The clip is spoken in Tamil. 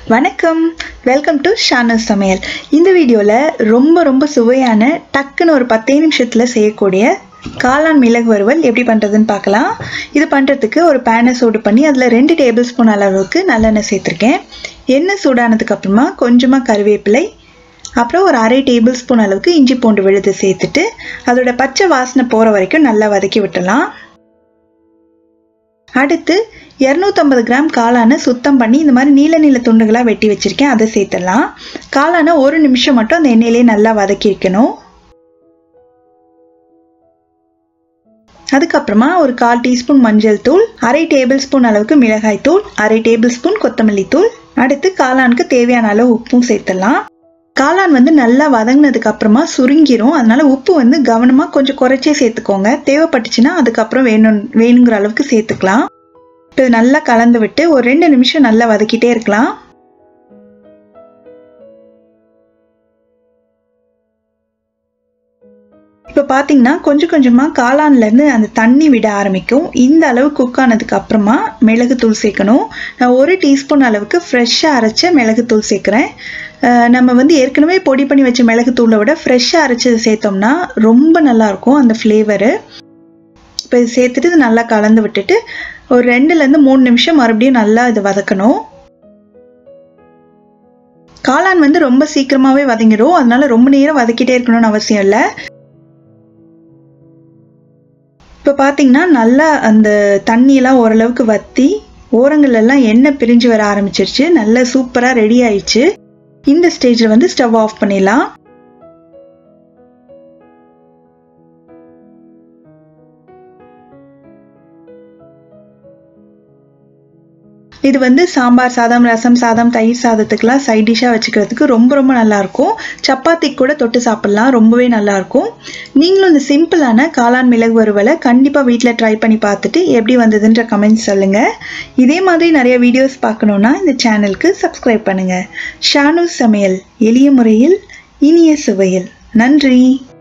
வணக்கம் வெல்கம் டு ஷானு சமையல் இந்த வீடியோவில் ரொம்ப ரொம்ப சுவையான டக்குன்னு ஒரு பத்தே நிமிஷத்தில் செய்யக்கூடிய காளான் மிளகு வறுவல் எப்படி பண்ணுறதுன்னு பார்க்கலாம் இது பண்ணுறதுக்கு ஒரு பேனை சூடு பண்ணி அதில் ரெண்டு டேபிள் ஸ்பூன் அளவுக்கு நல்லெண்ணெய் சேர்த்துருக்கேன் எண்ணெய் சூடானதுக்கு அப்புறமா கொஞ்சமாக கருவேப்பிலை அப்புறம் ஒரு அரை டேபிள் ஸ்பூன் அளவுக்கு இஞ்சி பூண்டு விழுது சேர்த்துட்டு அதோட பச்சை வாசனை போகிற வரைக்கும் நல்லா வதக்கி விட்டுலாம் அடுத்து இரநூத்தம்பது கிராம் காளானை சுத்தம் பண்ணி இந்த மாதிரி நீல நீல துண்டுகளாக வெட்டி வச்சுருக்கேன் அதை சேர்த்துடலாம் காளானை ஒரு நிமிஷம் மட்டும் அந்த எண்ணெயிலே நல்லா வதக்கி வைக்கணும் அதுக்கப்புறமா ஒரு கால் டீஸ்பூன் மஞ்சள் தூள் அரை டேபிள் ஸ்பூன் அளவுக்கு மிளகாய் தூள் அரை டேபிள் ஸ்பூன் கொத்தமல்லி தூள் அடுத்து காளானுக்கு தேவையான அளவு உப்பும் சேர்த்துடலாம் காளான் வந்து நல்லா வதங்கினதுக்கு அப்புறமா சுருங்கிரும் அதனால உப்பு வந்து கவனமாக கொஞ்சம் குறைச்சே சேர்த்துக்கோங்க தேவைப்பட்டுச்சுன்னா அதுக்கப்புறம் வேணும் வேணுங்கிற அளவுக்கு சேர்த்துக்கலாம் இப்போ நல்லா கலந்து விட்டு ஒரு ரெண்டு நிமிஷம் நல்லா வதக்கிட்டே இருக்கலாம் இப்போ பார்த்தீங்கன்னா கொஞ்சம் கொஞ்சமாக காளான்லேருந்து அந்த தண்ணி விட ஆரம்பிக்கும் இந்த அளவு குக் ஆனதுக்கு அப்புறமா மிளகுத்தூள் சேர்க்கணும் நான் ஒரு டீஸ்பூன் அளவுக்கு ஃப்ரெஷ்ஷாக அரைச்ச மிளகுத்தூள் சேர்க்குறேன் நம்ம வந்து ஏற்கனவே பொடி பண்ணி வச்ச மிளகுத்தூளை விட ஃப்ரெஷ்ஷாக அரைச்சது சேர்த்தோம்னா ரொம்ப நல்லாயிருக்கும் அந்த ஃப்ளேவரு இப்போ இது சேர்த்துட்டு இது நல்லா கலந்து விட்டுட்டு ஒரு ரெண்டுலேருந்து மூணு நிமிஷம் மறுபடியும் நல்லா இது வதக்கணும் காளான் வந்து ரொம்ப சீக்கிரமாகவே வதங்கிடும் அதனால ரொம்ப நேரம் வதக்கிட்டே இருக்கணும்னு அவசியம் இல்லை இப்போ பார்த்தீங்கன்னா நல்லா அந்த தண்ணியெல்லாம் ஓரளவுக்கு வற்றி ஓரங்கள் எல்லாம் எண்ணெய் பிரிஞ்சு வர ஆரம்பிச்சிருச்சு நல்லா சூப்பராக ரெடி ஆயிடுச்சு இந்த ஸ்டேஜில் வந்து ஸ்டவ் ஆஃப் பண்ணிடலாம் இது வந்து சாம்பார் சாதம் ரசம் சாதம் தயிர் சாதத்துக்கெலாம் சைட் டிஷ்ஷாக வச்சுக்கிறதுக்கு ரொம்ப ரொம்ப நல்லாயிருக்கும் சப்பாத்திக்கு கூட தொட்டு சாப்பிட்லாம் ரொம்பவே நல்லாயிருக்கும் நீங்களும் இந்த சிம்பிளான காளான் மிளகு வறுவலை கண்டிப்பாக வீட்டில் ட்ரை பண்ணி பார்த்துட்டு எப்படி வந்ததுன்ற கமெண்ட்ஸ் சொல்லுங்கள் இதே மாதிரி நிறைய வீடியோஸ் பார்க்கணுன்னா இந்த சேனலுக்கு சப்ஸ்கிரைப் பண்ணுங்கள் ஷானு சமையல் எளிய முறையில் இனிய சுவையில் நன்றி